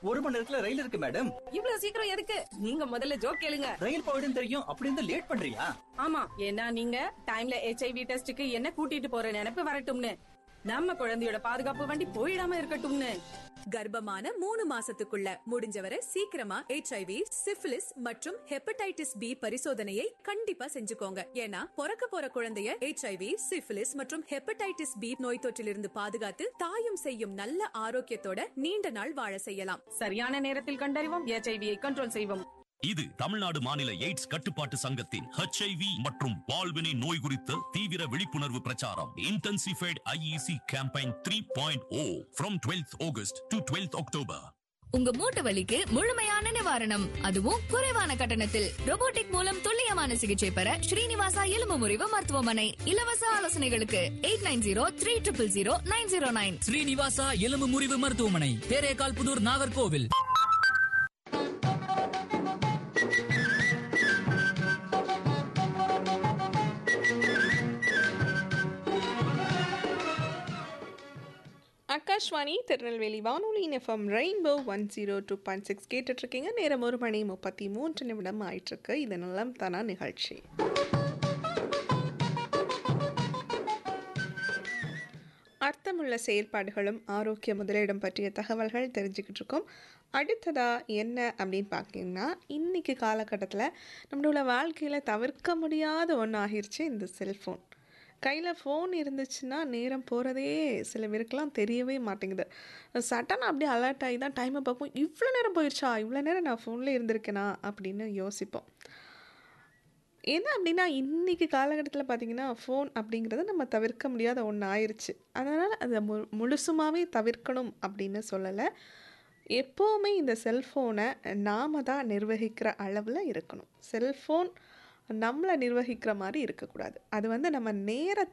ஒரு மணி நேரத்துல ரயில் இருக்கு மேடம் இவ்வளவு சீக்கிரம் எதுக்கு நீங்க முதல்ல ஜோக் கேளுங்க ரயில் போயிடும் தெரியும் அப்படி இருந்தா லேட் பண்றியா ஆமா ஏன்னா நீங்க டைம்ல ஹெச்ஐவி டெஸ்டுக்கு என்ன கூட்டிட்டு போற நினைப்பு வரட்டும்னு நம்ம குழந்தையோட பாதுகாப்பு வண்டி போயிடாம இருக்கட்டும்னு கர்ப்பமான மூணு மாசத்துக்குள்ள முடிஞ்சவரை சீக்கிரமா ஹெச்ஐவி சிஃபிலிஸ் மற்றும் ஹெப்படைட்டிஸ் பி பரிசோதனையை கண்டிப்பா செஞ்சுக்கோங்க ஏன்னா பிறக்க போற குழந்தைய ஹெச்ஐவி சிஃபிலிஸ் மற்றும் ஹெப்படைட்டிஸ் பி நோய் தொற்றிலிருந்து பாதுகாத்து தாயும் செய்யும் நல்ல ஆரோக்கியத்தோட நீண்ட நாள் வாழ செய்யலாம் சரியான நேரத்தில் கண்டறிவோம் ஹெச்ஐவியை கண்ட்ரோல் செய்வோம் இது தமிழ்நாடு மாநில எய்ட்ஸ் கட்டுப்பாட்டு சங்கத்தின் ஹெச்ஐவி மற்றும் பால்வினை நோய் குறித்த தீவிர விழிப்புணர்வு பிரச்சாரம் intensified IEC campaign three point o from twelfth August to twelfth October உங்க மூட்டு வலிக்கு முழுமையான நிவாரணம் அதுவும் குறைவான கட்டணத்தில் robotic மூலம் துல்லியமான சிகிச்சை பெற ஸ்ரீனிவாசா எலும்பு முறிவு மருத்துவமனை இலவச ஆலோசனைகளுக்கு eight nine zero three triple zero nine zero nine Srinivasa எலும்பு முறிவு மருத்துவமனை தேரேகால் புதூர் நாகர்கோவில் ஆகாஷ்வாணி திருநெல்வேலி வானொலி FM rainbow one zero two point six கேட்டுட்ருக்கீங்க நேரம் ஒரு மணி முப்பத்தி மூன்று நிமிடம் ஆயிட்டிருக்கு இது நலம் தானா நிகழ்ச்சி அர்த்தமுள்ள செயல்பாடுகளும் ஆரோக்கிய முதலிடம் பற்றிய தகவல்கள் தெரிஞ்சுக்கிட்டு இருக்கோம் அடுத்ததா என்ன அப்படின்னு பார்த்தீங்கன்னா இன்னைக்கு காலகட்டத்தில் நம்மளோட வாழ்க்கையில் தவிர்க்க முடியாத ஒன்று ஆகிருச்சு இந்த செல்ஃபோன் கையில் ஃபோன் இருந்துச்சுன்னா நேரம் போகிறதே சில பேருக்கெல்லாம் தெரியவே மாட்டேங்குது சட்டனாக அப்படியே அலர்ட் ஆகி தான் டைமை பார்ப்போம் இவ்வளோ நேரம் போயிடுச்சா இவ்வளோ நேரம் நான் ஃபோனில் இருந்திருக்கேனா அப்படின்னு யோசிப்போம் என்ன அப்படின்னா இன்றைக்கி காலகட்டத்தில் பார்த்தீங்கன்னா ஃபோன் அப்படிங்கிறது நம்ம தவிர்க்க முடியாத ஒன்று ஆயிடுச்சு அதனால் அதை மு முழுசுமாகவே தவிர்க்கணும் அப்படின்னு சொல்லலை எப்போவுமே இந்த செல்ஃபோனை நாம தான் நிர்வகிக்கிற அளவில் இருக்கணும் செல்ஃபோன் நம்மளை நிர்வகிக்கிற மாதிரி இருக்கக்கூடாது அது வந்து நம்ம நேரத்தை